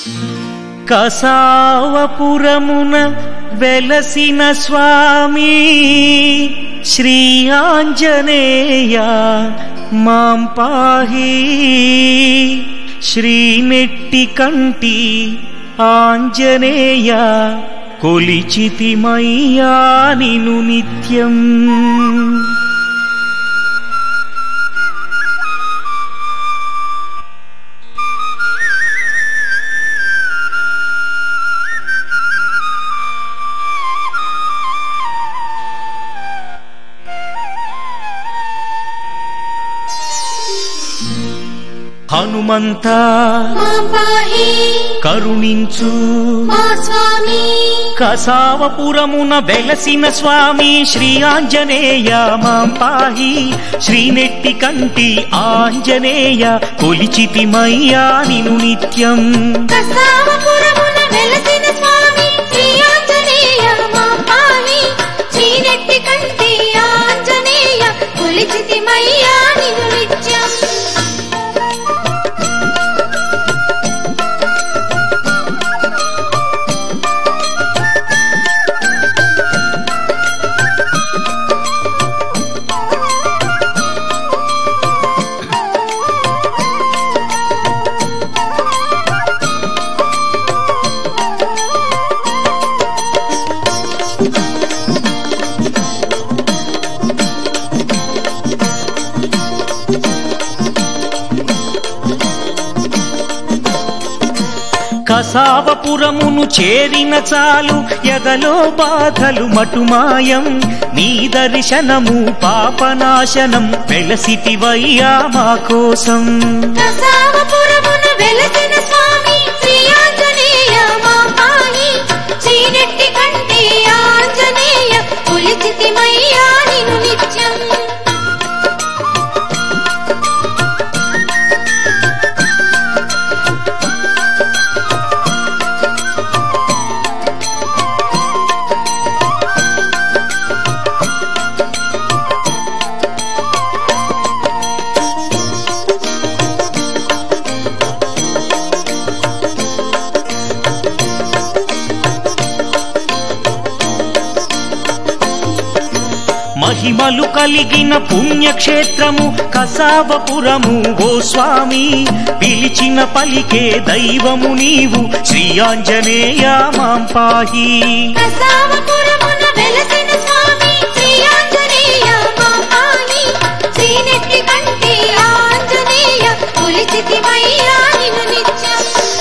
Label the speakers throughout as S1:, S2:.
S1: కసావపురమున వెలసిన స్వామి శ్రీ ఆంజనేయ మాం పాహి శ్రీ నెట్టి కంటి ఆంజనేయ కొలిచితిమయ్యా నిను నిత్యం హనుమంత
S2: మా పాహి
S1: కరుణించు
S2: మా స్వామి
S1: కసావపురమున వెలసిన స్వామి శ్రీ ఆంజనేయ మాం పాహి శ్రీనెట్టి కంటి ఆంజనేయ కొలిచితిమయ్యా నిను నిత్యం
S2: కసావపురమున వెలసిన స్వామి శ్రీ ఆంజనేయ మా పాహి శ్రీనెట్టి కంటి ఆంజనేయ కొలిచితిమయ్యా నిన్ను నిత్యం
S1: కసావపురమును చేరిన చాలు ఎదలో బాధలు మటుమాయం నీ దర్శనము పాపనాశనం వెలసిటివయ్యా మా కోసం
S2: కసావపురమున వెలసిన స్వామి శ్రీ ఆంజనేయ మా పాహి శ్రీనెట్టి కంటి ఆంజనేయ కొలిచితిమయ్యా నిన్ను నిత్యం
S1: మహిమలు కలిగిన పుణ్యక్షేత్రము కసావపురము ఓ స్వామి పిలిచిన పలికే దైవము నీవు శ్రీ ఆంజనేయ మాం పాహి
S2: కసావపురమున వెలసిన స్వామి శ్రీ ఆంజనేయ మా పాహి శ్రీనెట్టి కంటి ఆంజనేయ కొలిచితిమయ్యా నిన్ను నిత్యం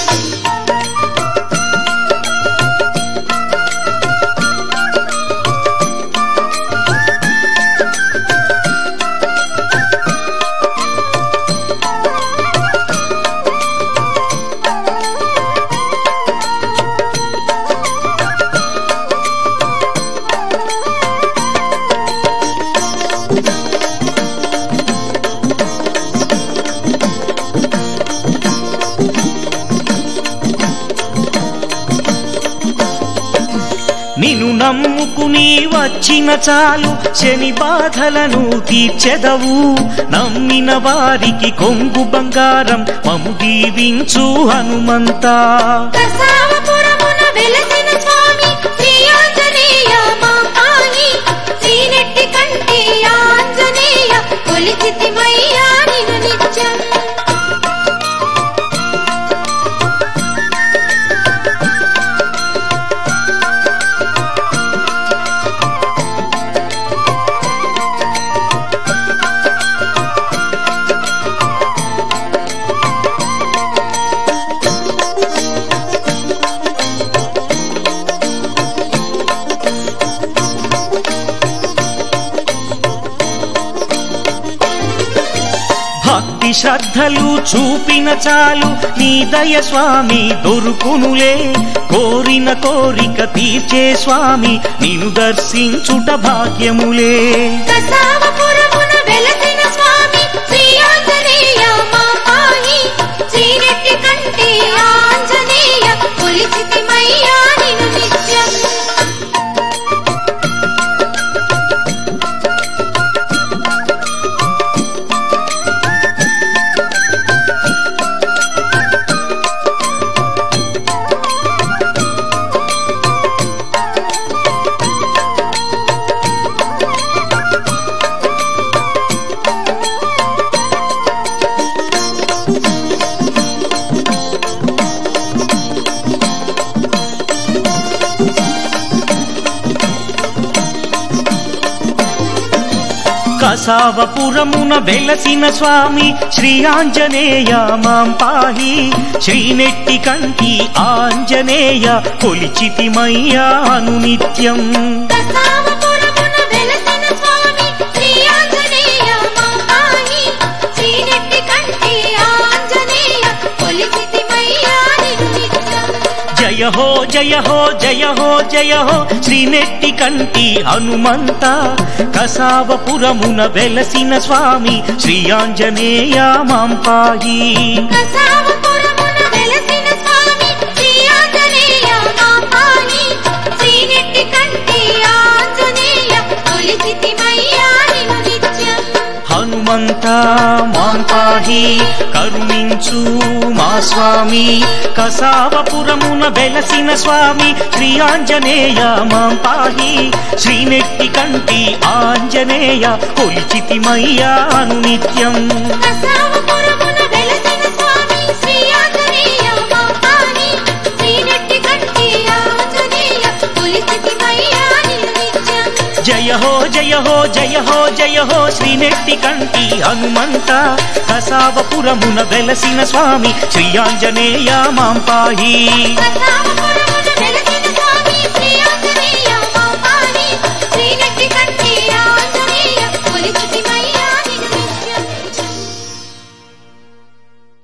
S1: నిన్ను నమ్ముకుని వచ్చిన చాలు శని బాధలను తీర్చెదవు నమ్మిన వారికి కొంగు బంగారం మము దీవించు హనుమంతా
S2: కసావపురమున వెలసిన స్వామి శ్రీ ఆంజనేయ మా పాహి శ్రీనెట్టి కంటి ఆంజనేయ కొలిచితిమయ్యా నిన్ను నిత్యం
S1: భక్తి శ్రద్ధలు చూపిన చాలు నీ దయ స్వామి దొరుకునులే కోరిన కోరిక తీర్చే స్వామి నిన్ను దర్శించుట భాగ్యములే
S2: కసావపురమున వెలసిన స్వామి శ్రీ ఆంజనేయ మా పాహి శ్రీనెట్టి కంటి ఆంజనేయ కొలిచితిమయ్యా నిన్ను నిత్యం
S1: కసావపురమున వెలసిన స్వామి శ్రీ ఆంజనేయ మాం పాహి శ్రీనెట్టి కంటి ఆంజనేయ కొలిచితిమయ్యా అనునిత్యం
S2: కసావపురమున వెలసిన స్వామి శ్రీ ఆంజనేయ మా పాహి శ్రీనెట్టి కంటి ఆంజనేయ కొలిచితిమయ్యా నిన్ను నిత్యం
S1: జయ హో జయ హో జయ హో జయ హో శ్రీనెట్టి కంటి హనుమంత కసావపురమున వెలసిన స్వామి శ్రీ ఆంజనేయ మాం పాహి
S2: కసావపురమున వెలసిన స్వామి శ్రీ ఆంజనేయ మా పాహి శ్రీనెట్టి కంటి ఆంజనేయ కొలిచితిమయ్యా నిన్ను నిత్యం
S1: హనుమంత మాం పాహి కరుణించు మా స్వామి కసావపురమున వెలసిన స్వామి శ్రీ ఆంజనేయ మాం పాహి శ్రీనెట్టి కంటి ఆంజనేయ కొలిచితిమయ్యా అనునిత్యం
S2: కసావపురమున వెలసిన స్వామి శ్రీ ఆంజనేయ మా పాహి శ్రీనెట్టి కంటి ఆంజనేయ కొలిచితిమయ్యా నిన్ను నిత్యం
S1: జయ హో జయ హో జయ హో జయ హో శ్రీనెట్టి కంటి హనుమంత కసావపురమున వెలసిన స్వామి శ్రీ ఆంజనేయ మాం పాహి
S2: కసావపురమున వెలసిన స్వామి శ్రీ ఆంజనేయ మా పాహి శ్రీనెట్టి కంటి